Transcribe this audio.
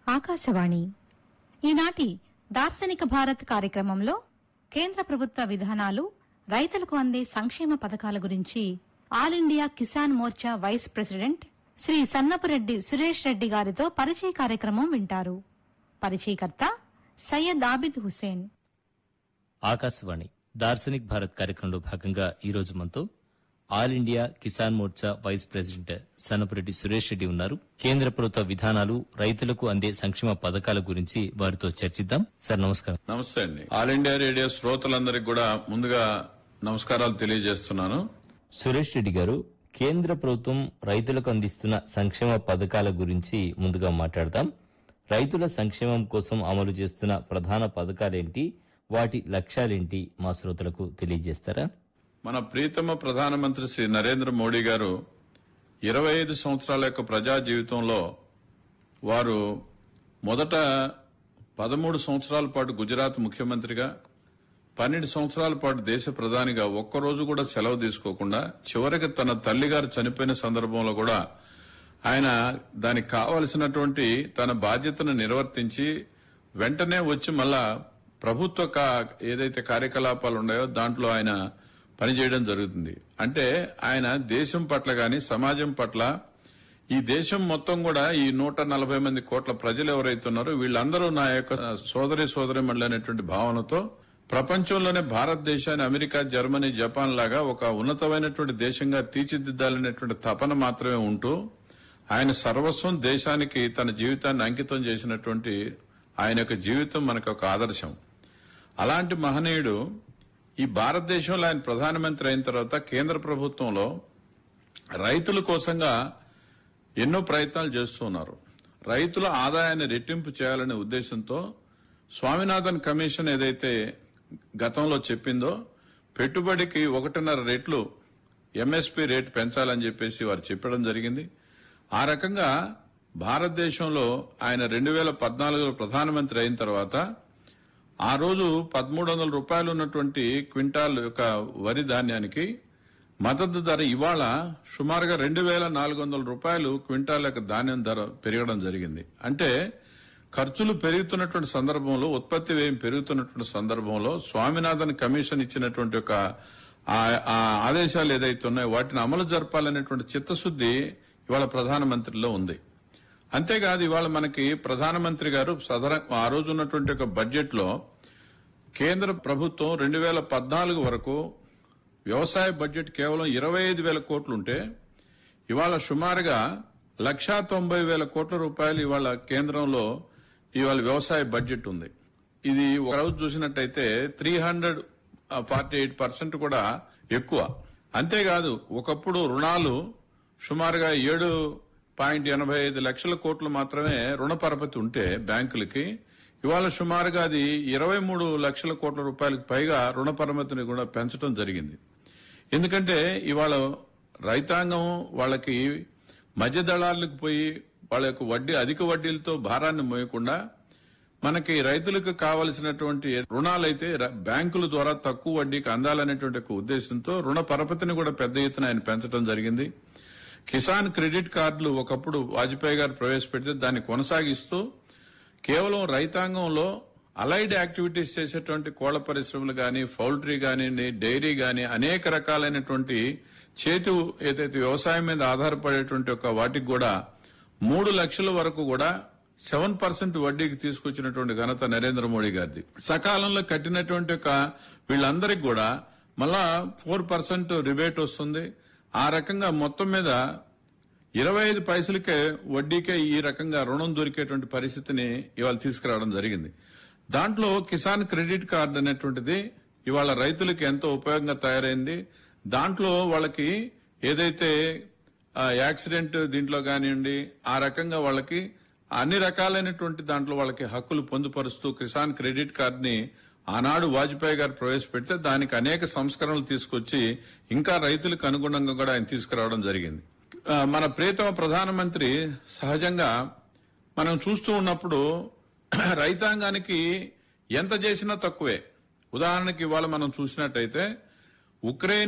ఆకాశవాణి ఈనాటి దార్శనిక భారత్ కార్యక్రమంలో కేంద్ర ప్రభుత్వ విధానాలు రైతులకు అందే సంక్షేమ పథకాల గురించి all India Kisan Morcha vice president Shri Sannapureddy Suresh Reddy గారితో పరిచయ కార్యక్రమం వింటారు పరిచయకర్త సయ్యద్ ఆబిద్ హుసేన్ ఆకాశవాణి దార్శనిక్ భారత్ కార్యక్రమంలో భాగంగా ఈ రోజు మనతో all India Kisan Morcha vice president Sanapureddy Suresh Reddy ఉన్నారు కేంద్ర ప్రభుత్వ విధానాలు రైతులకు అందే సంక్షేమ పథకాల గురించి వారితో చర్చిద్దాం సార్ నమస్కారం నమస్తే అండి ఆల్ ఇండియా రేడియో శ్రోతలందరికీ కూడా ముందుగా నమస్కారాలు తెలియజేస్తున్నాను సురేష్ రెడ్డి గారు కేంద్ర ప్రభుత్వం రైతులకు అందిస్తున్న సంక్షేమ పథకాల గురించి ముందుగా మాట్లాడదాం రైతుల సంక్షేమం కోసం అమలు చేస్తున్న ప్రధాన పథకాలేంటి వాటి లక్ష్యాలేంటి మా శ్రోతలకు తెలియజేస్తారా మన ప్రీతమ ప్రధానమంత్రి శ్రీ నరేంద్ర మోడీ గారు ఇరవై ఐదు సంవత్సరాల యొక్క ప్రజా జీవితంలో వారు మొదట పదమూడు సంవత్సరాల పాటు గుజరాత్ ముఖ్యమంత్రిగా పన్నెండు సంవత్సరాల పాటు దేశ ప్రధానిగా ఒక్కరోజు కూడా సెలవు తీసుకోకుండా చివరికి తన తల్లిగారు చనిపోయిన సందర్భంలో కూడా ఆయన దానికి కావలసినటువంటి తన బాధ్యతను నిర్వర్తించి వెంటనే వచ్చి మళ్ళా ప్రభుత్వ కా- ఏదైతే కార్యకలాపాలు ఉన్నాయో దాంట్లో ఆయన పనిచేయడం జరుగుతుంది అంటే ఆయన దేశం పట్ల గాని సమాజం పట్ల ఈ దేశం మొత్తం కూడా ఈ నూట నలభై మంది కోట్ల ప్రజలు ఎవరైతే ఉన్నారో వీళ్ళందరూ నా యొక్క సోదరి సోదరి అనేటువంటి భావనతో ప్రపంచంలోనే భారతదేశాన్ని అమెరికా జర్మనీ జపాన్ లాగా ఒక ఉన్నతమైనటువంటి దేశంగా తీర్చిదిద్దాలనేటువంటి తపన మాత్రమే ఉంటూ ఆయన సర్వస్వం దేశానికి తన జీవితాన్ని అంకితం చేసినటువంటి ఆయన యొక్క జీవితం మనకు ఒక ఆదర్శం అలాంటి మహనీయుడు ఈ భారతదేశంలో ఆయన ప్రధానమంత్రి అయిన తర్వాత కేంద్ర ప్రభుత్వంలో రైతుల కోసంగా ఎన్నో ప్రయత్నాలు చేస్తున్నారు రైతుల ఆదాయాన్ని రెట్టింపు చేయాలనే ఉద్దేశంతో స్వామినాథన్ కమిషన్ ఏదైతే గతంలో చెప్పిందో పెట్టుబడికి ఒకటిన్నర రెట్లు ఎంఎస్పి రేటు పెంచాలని చెప్పేసి వారు చెప్పడం జరిగింది ఆ రకంగా భారతదేశంలో ఆయన రెండు వేల పద్నాలుగులో ప్రధానమంత్రి అయిన తర్వాత ఆ రోజు పదమూడు వందల రూపాయలు ఉన్నటువంటి క్వింటాల్ యొక్క వరి ధాన్యానికి మద్దతు ధర ఇవాళ సుమారుగా రెండు వేల నాలుగు వందల రూపాయలు క్వింటాల్ యొక్క ధాన్యం ధర పెరగడం జరిగింది అంటే ఖర్చులు పెరుగుతున్నటువంటి సందర్భంలో ఉత్పత్తి వ్యయం పెరుగుతున్నటువంటి సందర్భంలో స్వామినాథన్ కమిషన్ ఇచ్చినటువంటి ఒక ఆ- ఆ ఆదేశాలు ఏదైతే ఉన్నాయో వాటిని అమలు జరపాలనేటువంటి చిత్తశుద్ధి ఇవాళ ప్రధానమంత్రిలో ఉంది అంతేకాదు ఇవాళ మనకి ప్రధానమంత్రి గారు సదర ఆ రోజు ఉన్నటువంటి ఒక బడ్జెట్ లో కేంద్ర ప్రభుత్వం రెండు వేల పద్నాలుగు వరకు వ్యవసాయ బడ్జెట్ కేవలం ఇరవై ఐదు వేల కోట్లుంటే ఇవాళ సుమారుగా లక్షా తొంభై వేల కోట్ల రూపాయలు ఇవాళ కేంద్రంలో ఇవాళ వ్యవసాయ బడ్జెట్ ఉంది ఇది ఒక రోజు చూసినట్టయితే three hundred forty eight percent కూడా ఎక్కువ అంతేకాదు ఒకప్పుడు రుణాలు సుమారుగా ఏడు పాయింట్ ఎనభై ఐదు లక్షల కోట్లు మాత్రమే రుణ పరపతి ఉంటే బ్యాంకులకి ఇవాళ సుమారుగా అది ఇరవై మూడు లక్షల కోట్ల రూపాయలకు పైగా రుణ పరపతిని కూడా పెంచడం జరిగింది ఎందుకంటే ఇవాళ రైతాంగం వాళ్ళకి మధ్య దళాలకు పోయి వాళ్ళ యొక్క వడ్డీ అధిక వడ్డీలతో భారాన్ని మోయకుండా మనకి రైతులకు కావలసినటువంటి రుణాలైతే ర- బ్యాంకుల ద్వారా తక్కువ వడ్డీకి అందాలనేటువంటి ఒక ఉద్దేశంతో రుణ పరపతిని కూడా పెద్ద ఎత్తున ఆయన పెంచడం జరిగింది కిసాన్ క్రెడిట్ కార్డులు ఒకప్పుడు వాజ్పేయి గారు ప్రవేశపెడితే దాన్ని కొనసాగిస్తూ కేవలం రైతాంగంలో అలైడ్ యాక్టివిటీస్ చేసేటువంటి కోళ్ల పరిశ్రమలు గాని పౌల్ట్రీ గాని డైరీ గాని అనేక రకాలైనటువంటి చేతు ఏదైతే వ్యవసాయం మీద ఆధారపడేటువంటి ఒక వాటికి కూడా మూడు లక్షల వరకు కూడా సెవెన్ పర్సెంట్ వడ్డీకి తీసుకొచ్చినటువంటి ఘనత నరేంద్ర మోడీ గారిది సకాలంలో కట్టినటువంటి ఒక వీళ్ళందరికీ కూడా మళ్ళా ఫోర్ పర్సెంట్ రిబేట్ వస్తుంది ఆ రకంగా మొత్తం మీద ఇరవై ఐదు పైసలకే వడ్డీకే ఈ రకంగా రుణం దొరికేటువంటి పరిస్థితిని ఇవాళ తీసుకురావడం జరిగింది దాంట్లో కిసాన్ క్రెడిట్ కార్డు అనేటువంటిది ఇవాళ రైతులకు ఎంతో ఉపయోగంగా తయారైంది దాంట్లో వాళ్ళకి ఏదైతే ఆ, యాక్సిడెంట్ దీంట్లో కానివ్వండి ఆ రకంగా వాళ్ళకి అన్ని రకాలైనటువంటి దాంట్లో వాళ్ళకి హక్కులు పొందుపరుస్తూ కిసాన్ క్రెడిట్ కార్డుని ఆనాడు వాజ్పేయి గారు ప్రవేశపెడితే దానికి అనేక సంస్కరణలు తీసుకొచ్చి ఇంకా రైతులకు అనుగుణంగా కూడా ఆయన తీసుకురావడం జరిగింది ఆ, మన ప్రియతమ ప్రధానమంత్రి సహజంగా మనం చూస్తూ ఉన్నప్పుడు రైతాంగానికి ఎంత చేసినా తక్కువే ఉదాహరణకి ఇవాళ మనం చూసినట్టయితే ఉక్రెయిన్